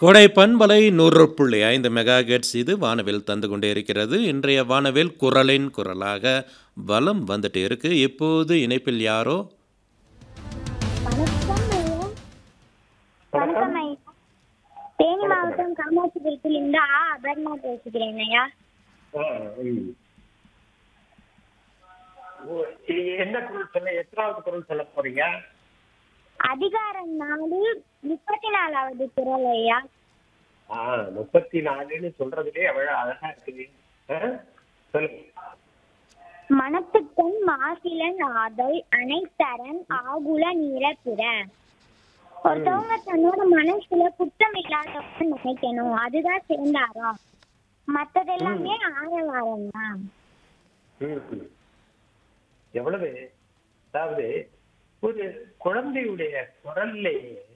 கோடை பண்பலை நூறு புள்ளி ஐந்து மெகா ஹெர்ட்ஸ் இது வானவில் தந்து கொண்டே இருக்கிறது இன்றைய வானவில் குரலின் குரலாக வலம் வந்துட்டு இருக்கு இப்போது இணைப்பில் யாரோ வணக்கம் ஐயா வணக்கம் ஐயா தேனி மாவட்டம் காமாட்சிபுரத்தில் இருந்து ஆ அபர்ணா பேசுகிறேன் ஐயா ஆ, ம். ஓ, இ- என்ன குரல் சொல்ல எத்தனாவது குரல் சொல்ல போறீங்க அதிகாரம் நாலு முப்பத்தி நாலாவது குரல் ஐயா ஆ முப்பத்தி நாலுன்னு சொல்றதுலயே அவ்வளவு அழகா இருக்குது ஆ, சொல்லுங்க மனத்துக்கண் மாசிலன் ஆதல் அனைத்தரன் ஆகுல நிரப்பிட ஒருத்தவங்க தன்னோட மனசுல குற்றம் இல்லாதவங்க நினைக்கணும் அதுதான் சேர்ந்தாரம் மத்ததெல்லாமே ஆரவாரம் தான் ம். எவ்வளவு அதாவது ஒரு குழந்தையுடைய குரல்லே